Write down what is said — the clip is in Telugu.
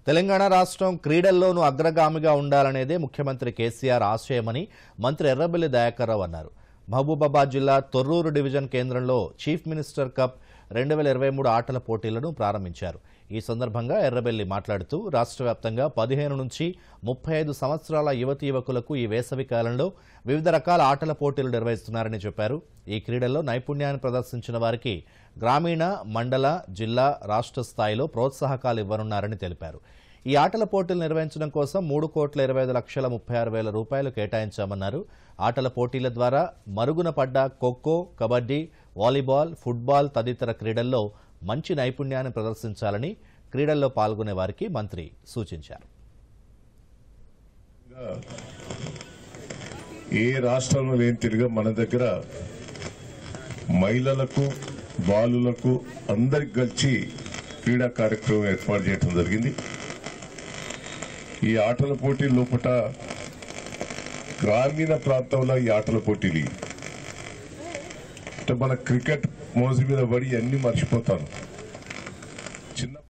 తెలంగాణ రాష్ట్రం క్రీడల్లోనూ అగ్రగామిగా ఉండాలనేదే ముఖ్యమంత్రి కేసీఆర్ ఆశయమని మంత్రి ఎర్రబెల్లి దయాకర్ రావు అన్నారు మహబూబాబాద్ జిల్లా తొర్రూరు డివిజన్ కేంద్రంలో చీఫ్ మినిస్టర్ కప్ రెండు వేల ఇరవై మూడు ఆటల పోటీలను ప్రారంభించారు ఈ సందర్భంగా ఎర్రబెల్లి మాట్లాడుతూ రాష్ట్ర వ్యాప్తంగా పదిహేను నుంచి ముప్పై ఐదు సంవత్సరాల యువతి యువకులకు ఈ వేసవి కాలంలో వివిధ రకాల ఆటల పోటీలు నిర్వహిస్తున్నారని చెప్పారు ఈ క్రీడల్లో నైపుణ్యాన్ని ప్రదర్శించిన వారికి గ్రామీణ మండల జిల్లా రాష్ట్ర స్థాయిలో ప్రోత్సాహకాలు ఇవ్వనున్నారని తెలిపారు ఈ ఆటల పోటీలు నిర్వహించడం కోసం మూడు కోట్ల ఇరవై ఐదు లక్షల ముప్పై ఆరు వేల రూపాయలు కేటాయించామన్నారు ఆటల పోటీల ద్వారా మరుగున పడ్డ ఖోఖో కబడ్డీ వాలీబాల్ ఫుట్బాల్ తదితర క్రీడల్లో మంచి నైపుణ్యాన్ని ప్రదర్శించాలని క్రీడల్లో పాల్గొనే వారికి మంత్రి సూచించారు ఏ రాష్ట్రంలో లేని తిరిగా మన దగ్గర మహిళలకు బాలులకు అందరికి కలిసి క్రీడా కార్యక్రమం ఏర్పాటు చేయడం జరిగింది ఈ ఆటల పోటీ లోపల గ్రామీణ ప్రాంతంలో ఈ ఆటల పోటీలు ఇవి. అంటే మన క్రికెట్ మోజు మీద పడి అన్ని మర్చిపోతాను చిన్న